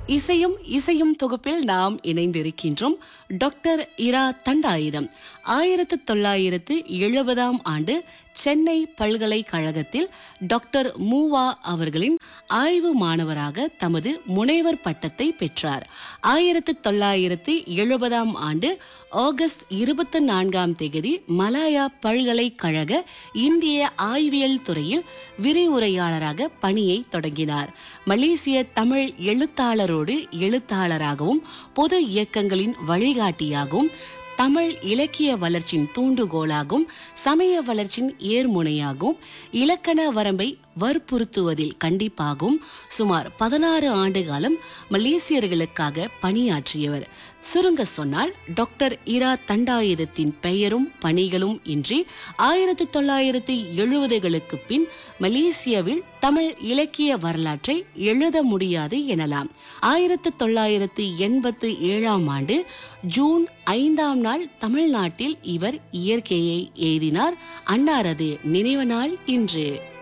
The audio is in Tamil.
இசையும் இசையும் தொகுப்பில் நாம் இணைந்திருக்கின்றோம் டாக்டர் இரா தண்டாயுதம் ஆயிரத்து தொள்ளாயிரத்து எழுபதாம் ஆண்டு சென்னை பல்கலைக்கழகத்தில் டாக்டர் மூவா அவர்களின் ஆய்வு மாணவராக தமது முனைவர் பட்டத்தை பெற்றார் ஆயிரத்து தொள்ளாயிரத்து எழுபதாம் ஆண்டு ஆகஸ்ட் இருபத்தி நான்காம் தேதி மலாயா பல்கலைக்கழக இந்திய ஆய்வியல் துறையில் விரிவுரையாளராக பணியை தொடங்கினார் மலேசிய தமிழ் எழுத்தாளரோடு எழுத்தாளராகவும் பொது இயக்கங்களின் வழிகாட்டியாகவும் தமிழ் இலக்கிய வளர்ச்சியின் தூண்டுகோலாகவும் சமய வளர்ச்சியின் ஏர்முனையாகவும் இலக்கண வரம்பை வற்புறுத்துவதில் கண்டிப்பாகவும் சுமார் பதினாறு ஆண்டு காலம் மலேசியர்களுக்காக பணியாற்றியவர் சுருங்க சொன்னால் டாக்டர் இரா தண்டாயுதத்தின் பெயரும் பணிகளும் இன்றி ஆயிரத்தி தொள்ளாயிரத்தி எழுபதுகளுக்கு பின் மலேசியாவில் தமிழ் இலக்கிய வரலாற்றை எழுத முடியாது எனலாம் ஆயிரத்தி தொள்ளாயிரத்தி எண்பத்தி ஏழாம் ஆண்டு ஜூன் ஐந்தாம் நாள் தமிழ்நாட்டில் இவர் இயற்கையை எய்தினார் அன்னாரது நினைவு நாள் இன்று